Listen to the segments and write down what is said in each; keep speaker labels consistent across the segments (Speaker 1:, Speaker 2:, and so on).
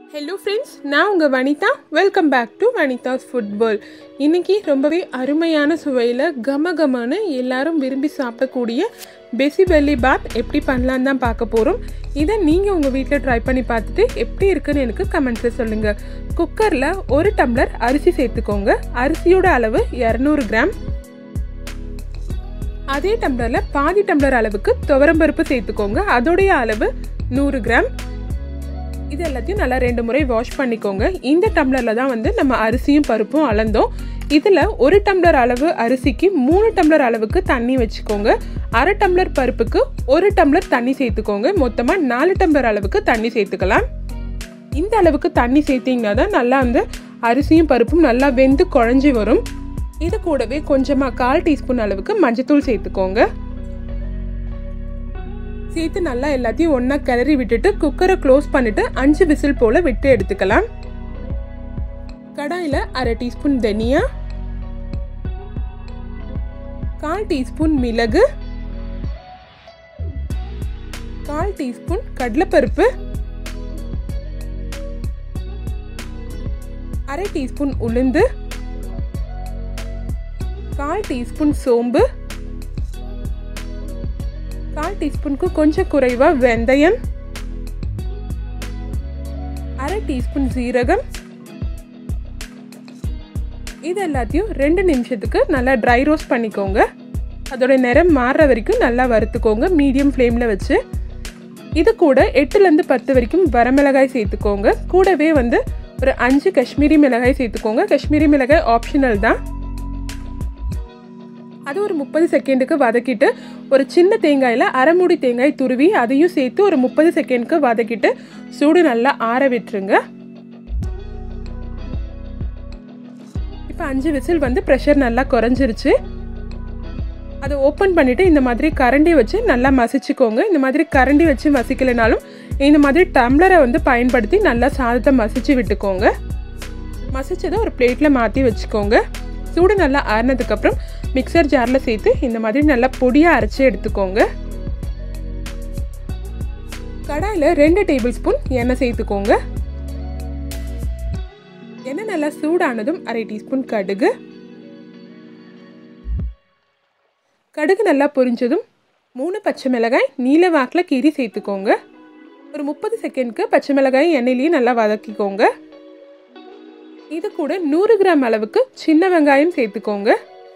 Speaker 1: hello friends நான் உங்கள் Vanitha welcome back to Vanitha's football இன்னைக்கு ரொம்பவே அருமையான சுவையில் கம கமன்னு எல்லாரும் விரும்பி சாப்பிடக்கூடிய பெசி பெல்லி பாத் எப்படி பண்ணலான்னு தான் பார்க்க போகிறோம் இதை நீங்கள் உங்கள் வீட்டில் ட்ரை பண்ணி பார்த்துட்டு எப்படி இருக்குன்னு எனக்கு கமெண்ட்ஸில் சொல்லுங்கள் குக்கரில் ஒரு டம்ளர் அரிசி சேர்த்துக்கோங்க அரிசியோட அளவு இரநூறு கிராம் அதே டம்ளரில் பாதி டம்ளர் அளவுக்கு துவரம்பருப்பு சேர்த்துக்கோங்க அதோடைய அளவு நூறு கிராம் இது எல்லாத்தையும் நல்லா ரெண்டு முறை வாஷ் பண்ணிக்கோங்க இந்த டம்ளரில் தான் வந்து நம்ம அரிசியும் பருப்பும் அளந்தோம் இதில் ஒரு டம்ளர் அளவு அரிசிக்கு மூணு டம்ளர் அளவுக்கு தண்ணி வச்சுக்கோங்க அரை டம்ளர் பருப்புக்கு ஒரு டம்ளர் தண்ணி சேர்த்துக்கோங்க மொத்தமாக நாலு டம்ளர் அளவுக்கு தண்ணி சேர்த்துக்கலாம் இந்த அளவுக்கு தண்ணி சேர்த்திங்கன்னா தான் நல்லா வந்து அரிசியும் பருப்பும் நல்லா வெந்து குழஞ்சி வரும் இது கூடவே கொஞ்சமாக கால் டீஸ்பூன் அளவுக்கு மஞ்சத்தூள் சேர்த்துக்கோங்க சேர்த்து நல்லா எல்லாத்தையும் ஒன்றா கிளறி விட்டுட்டு குக்கரை க்ளோஸ் பண்ணிட்டு அஞ்சு விசில் போல் விட்டு எடுத்துக்கலாம் கடாயில் அரை டீஸ்பூன் தனியா கால் டீஸ்பூன் மிளகு கால் டீஸ்பூன் கடலைப்பருப்பு அரை டீஸ்பூன் உளுந்து கால் டீஸ்பூன் சோம்பு கால் டீஸ்பூனுக்கு கொஞ்சம் குறைவாக வெந்தயம் அரை டீஸ்பூன் சீரகம் இது எல்லாத்தையும் ரெண்டு நிமிஷத்துக்கு நல்லா ட்ரை ரோஸ்ட் பண்ணிக்கோங்க அதோட நிறம் மாறுற வரைக்கும் நல்லா வறுத்துக்கோங்க மீடியம் ஃப்ளேமில் வச்சு இது கூட எட்டுலேருந்து பத்து வரைக்கும் வரமிளகாய் சேர்த்துக்கோங்க கூடவே வந்து ஒரு அஞ்சு காஷ்மீரி மிளகாய் சேர்த்துக்கோங்க காஷ்மீரி மிளகாய் ஆப்ஷனல் தான் அது ஒரு முப்பது செகண்டுக்கு வதக்கிட்டு ஒரு சின்ன தேங்காயில் அரைமுடி தேங்காய் துருவி அதையும் சேர்த்து ஒரு முப்பது செகண்டுக்கு வதக்கிட்டு சூடு நல்லா ஆற விட்டுருங்க இப்போ அஞ்சு விசில் வந்து ப்ரெஷர் நல்லா குறைஞ்சிருச்சு அதை ஓப்பன் பண்ணிவிட்டு இந்த மாதிரி கரண்டி வச்சு நல்லா மசிச்சுக்கோங்க இந்த மாதிரி கரண்டி வச்சு மசிக்கலைனாலும் இந்த மாதிரி டம்ளரை வந்து பயன்படுத்தி நல்லா சாதத்தை மசிச்சு விட்டுக்கோங்க மசிச்சதை ஒரு பிளேட்டில் மாற்றி வச்சுக்கோங்க சூடு நல்லா ஆறினதுக்கப்புறம் மிக்சர் ஜாரில் சேர்த்து இந்த மாதிரி நல்லா பொடியாக அரைச்சி எடுத்துக்கோங்க கடாயில் ரெண்டு டேபிள் ஸ்பூன் எண்ணெய் சேர்த்துக்கோங்க எண்ணெய் நல்லா சூடானதும் அரை டீஸ்பூன் கடுகு கடுகு நல்லா பொரிஞ்சதும் மூணு பச்சை மிளகாய் நீல வாக்கில் கீரி சேர்த்துக்கோங்க ஒரு முப்பது செகண்ட்க்கு பச்சை மிளகாய் எண்ணெயிலேயே நல்லா வதக்கிக்கோங்க இது கூட நூறு கிராம் அளவுக்கு சின்ன வெங்காயம் சேர்த்துக்கோங்க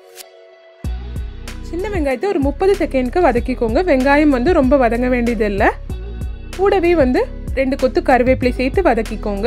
Speaker 1: சின்ன வெங்காயத்தை ஒரு முப்பது செகண்ட்க்கு வதக்கிக்கோங்க வெங்காயம் வந்து ரொம்ப வதங்க வேண்டியது இல்லை கூடவே வந்து ரெண்டு கொத்து கருவேப்பிலை சேர்த்து வதக்கிக்கோங்க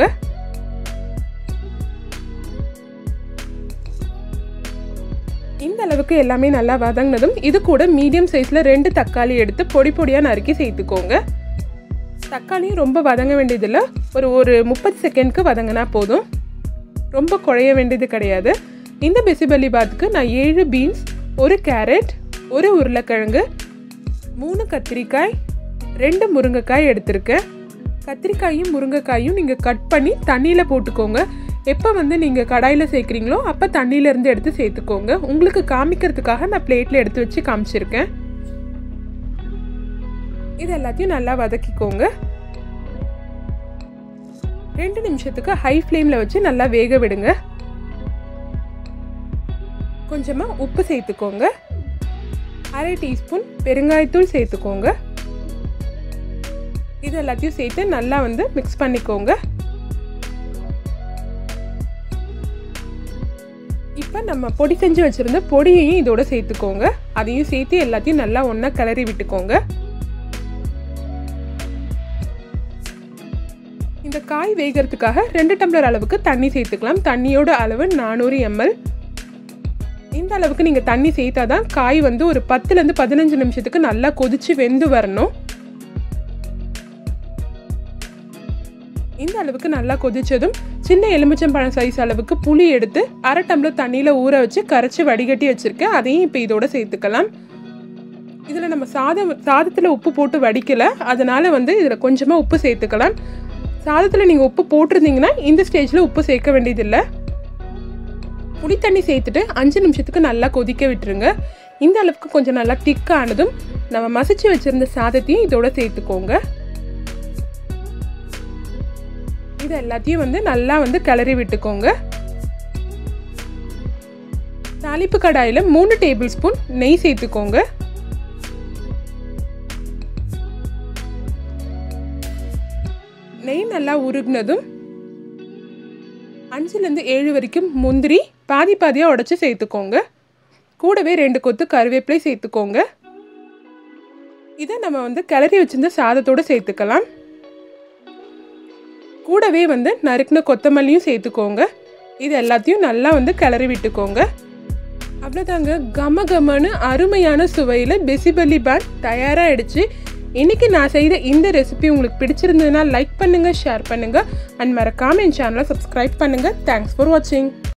Speaker 1: இந்த அளவுக்கு எல்லாமே நல்லா வதங்கினதும் இது கூட மீடியம் சைஸில் ரெண்டு தக்காளி எடுத்து பொடி பொடியாக நறுக்கி சேர்த்துக்கோங்க தக்காளியும் ரொம்ப வதங்க வேண்டியதில்லை ஒரு ஒரு முப்பது செகண்ட்க்கு வதங்கினா போதும் ரொம்ப குழைய வேண்டியது கிடையாது இந்த பெசிபலி பாத்துக்கு நான் ஏழு பீன்ஸ் ஒரு கேரட் ஒரு உருளைக்கிழங்கு மூணு கத்திரிக்காய் ரெண்டு முருங்கைக்காய் எடுத்திருக்கேன் கத்திரிக்காயும் முருங்கைக்காயும் நீங்கள் கட் பண்ணி தண்ணியில் போட்டுக்கோங்க எப்போ வந்து நீங்கள் கடாயில் சேர்க்குறீங்களோ அப்போ தண்ணியிலேருந்து எடுத்து சேர்த்துக்கோங்க உங்களுக்கு காமிக்கிறதுக்காக நான் பிளேட்டில் எடுத்து வச்சு காமிச்சிருக்கேன் இது எல்லாத்தையும் நல்லா வதக்கிக்கோங்க ரெண்டு நிமிஷத்துக்கு ஹை ஃப்ளேமில் வச்சு நல்லா வேக விடுங்க கொஞ்சமாக உப்பு சேர்த்துக்கோங்க அரை டீஸ்பூன் பெருங்காயத்தூள் சேர்த்துக்கோங்க இது எல்லாத்தையும் சேர்த்து நல்லா வந்து மிக்ஸ் பண்ணிக்கோங்க இப்போ நம்ம பொடி செஞ்சு வச்சுருந்த பொடியையும் இதோட சேர்த்துக்கோங்க அதையும் சேர்த்து எல்லாத்தையும் நல்லா ஒன்றா கிளறி விட்டுக்கோங்க இந்த காய் வேகிறதுக்காக ரெண்டு டம்ளர் அளவுக்கு தண்ணி சேர்த்துக்கலாம் தண்ணியோட அளவு நானூறு எம்எல் இந்த அளவுக்கு நீங்கள் தண்ணி சேர்த்தா தான் காய் வந்து ஒரு பத்துலேருந்து பதினஞ்சு நிமிஷத்துக்கு நல்லா கொதிச்சு வெந்து வரணும் இந்த அளவுக்கு நல்லா கொதிச்சதும் சின்ன எலுமிச்சம்பழம் சைஸ் அளவுக்கு புளி எடுத்து அரை டம்ளர் தண்ணியில் ஊற வச்சு கரைச்சி வடிகட்டி வச்சுருக்கேன் அதையும் இப்போ இதோட சேர்த்துக்கலாம் இதில் நம்ம சாதம் சாதத்தில் உப்பு போட்டு வடிக்கலை அதனால் வந்து இதில் கொஞ்சமாக உப்பு சேர்த்துக்கலாம் சாதத்தில் நீங்கள் உப்பு போட்டிருந்தீங்கன்னா இந்த ஸ்டேஜில் உப்பு சேர்க்க வேண்டியதில்லை புளி தண்ணி சேர்த்துட்டு அஞ்சு நிமிஷத்துக்கு நல்லா கொதிக்க விட்டுருங்க இந்த அளவுக்கு கொஞ்சம் நல்லா திக்கானதும் நம்ம மசிச்சு வச்சுருந்த சாதத்தையும் இதோட சேர்த்துக்கோங்க இது எல்லாத்தையும் வந்து நல்லா வந்து கிளறி விட்டுக்கோங்க தாளிப்பு கடாயில் மூணு டேபிள் ஸ்பூன் நெய் சேர்த்துக்கோங்க நெய் நல்லா உருகினதும் அஞ்சுலேருந்து ஏழு வரைக்கும் முந்திரி பாதி பாதியாக உடச்சி சேர்த்துக்கோங்க கூடவே ரெண்டு கொத்து கருவேப்பிலை சேர்த்துக்கோங்க இதை நம்ம வந்து கிளறி வச்சிருந்த சாதத்தோடு சேர்த்துக்கலாம் கூடவே வந்து நறுக்கின கொத்தமல்லியும் சேர்த்துக்கோங்க இது எல்லாத்தையும் நல்லா வந்து கிளறி விட்டுக்கோங்க அவ்வளோதாங்க கம கமன்னு அருமையான சுவையில் பெசிபலி பேன் தயாராகிடுச்சு இன்றைக்கி நான் செய்த இந்த ரெசிபி உங்களுக்கு பிடிச்சிருந்ததுன்னா லைக் பண்ணுங்கள் ஷேர் பண்ணுங்கள் அண்ட் மறக்காமல் என் சேனலை சப்ஸ்கிரைப் பண்ணுங்கள் தேங்க்ஸ் ஃபார் வாட்சிங்